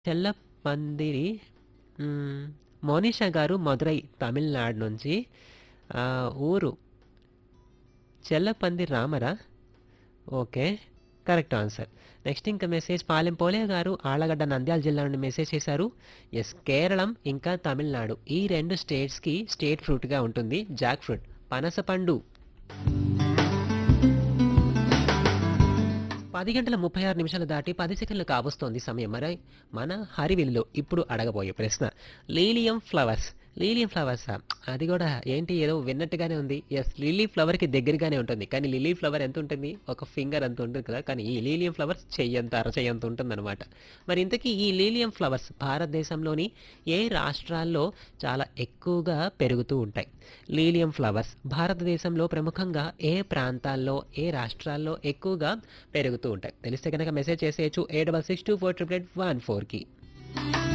చెల్లపందిరి హ్మ్. మోనిషా గారు మదురై తమిళనాడు నుంచి ఆహ్, ఊరు చెల్లపంది రామరా? ఓకే. Correct answer. నెక్స్ట్ ఇంకా మెసేజ్ పాలెం పోలే గారు ఆళ్లగడ్డ నంద్యాల జిల్లా నుండి మెసేజ్ చేశారు. యెస్ కేరళం ఇంకా తమిళనాడు ఈ 2 స్టేట్స్‌కి స్టేట్ ఫ్రూట్‌గా ఉంటుంది జాక్ ఫ్రూట్. పనసపండు. 10 గంటల 36 నిమిషాలు దాటి 10 సెకన్లు కావస్తోంది సమయం. మరి మన హరివిల్లులో ఇప్పుడు అడగబోయే ప్రశ్న లీలియం ఫ్లవర్స్. లీలియం ఫ్లవర్సా? అది గూడా ఏంటి ఏదో విన్నట్టుగానే ఉంది. యెస్ లిల్లీ ఫ్లవర్‌కి దగ్గరగానే ఉంటుంది. కానీ లిల్లీ ఫ్లవర్ ఎంత ఉంటుంది? ఒక ఫింగర్ అంత ఉంటుంది కదా! కానీ ఈ లీలియం ఫ్లవర్స్ చెయ్యంత, అరచెయ్యంత ఉంటుందన్నమాట. మరి ఇంతకీ ఈ లీలియం ఫ్లవర్స్ భారతదేశంలోని ఏ రాష్ట్రాల్లో చాలా ఎక్కువగా పెరుగుతూ ఉంటాయి? లీలియం ఫ్లవర్స్ భారతదేశంలో ప్రముఖంగా ఏ ప్రాంతాల్లో, ఏ రాష్ట్రాల్లో ఎక్కువగా పెరుగుతూ ఉంటాయి? తెలిస్తే గనక మెసేజ్ చేసేయొచ్చు 8662488814కి.